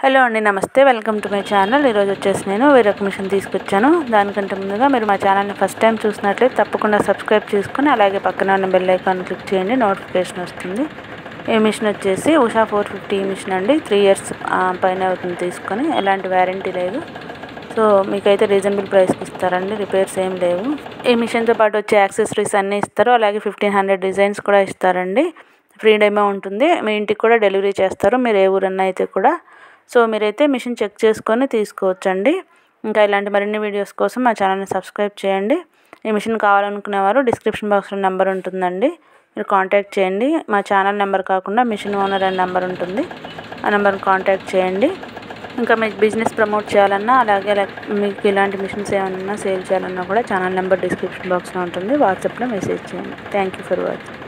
hello అండి నమస్తే welcome to my channel ఈరోజు వచ్చేసి నేను వేరొక మిషన్ తీసుకొచ్చాను దానికంటే ముందుగా మీరు మా ఛానల్ని ఫస్ట్ టైం చూసినట్లయితే తప్పకుండా సబ్స్క్రైబ్ చేసుకుని అలాగే పక్కన ఉన్న బెల్ ఐకాన్ క్లిక్ చేయండి నోటిఫికేషన్ వస్తుంది ఈ మిషన్ వచ్చేసి ఉషా ఫోర్ ఫిఫ్టీ మిషన్ అండి త్రీ ఇయర్స్ పైన అవుతుంది తీసుకొని ఎలాంటి వ్యారంటీ లేదు సో మీకైతే రీజనబుల్ ప్రైస్కి ఇస్తారండి రిపేర్స్ ఏం లేవు ఈ మిషన్తో పాటు వచ్చే యాక్సెసరీస్ అన్నీ ఇస్తారు అలాగే ఫిఫ్టీన్ హండ్రెడ్ డిజైన్స్ కూడా ఇస్తారండి ఫ్రీ డెమో ఉంటుంది మీ ఇంటికి కూడా డెలివరీ చేస్తారు మీరు ఏ ఊరన్నా అయితే కూడా సో మీరైతే మిషన్ చెక్ చేసుకొని తీసుకోవచ్చండి ఇంకా ఇలాంటి మరిన్ని వీడియోస్ కోసం మా ఛానల్ని సబ్స్క్రైబ్ చేయండి ఈ మిషన్ కావాలనుకునేవారు డిస్క్రిప్షన్ బాక్స్లో నెంబర్ ఉంటుందండి మీరు కాంటాక్ట్ చేయండి మా ఛానల్ నెంబర్ కాకుండా మిషన్ ఓనర్ అనే నెంబర్ ఉంటుంది ఆ నెంబర్ని కాంటాక్ట్ చేయండి ఇంకా మీకు బిజినెస్ ప్రమోట్ చేయాలన్నా అలాగే లైక్ మీకు ఇలాంటి మిషన్స్ ఏమన్నా సేల్ చేయాలన్నా కూడా ఛానల్ నెంబర్ డిస్క్రిప్షన్ బాక్స్లో ఉంటుంది వాట్సాప్లో మెసేజ్ చేయండి థ్యాంక్ యూ ఫర్ వాచింగ్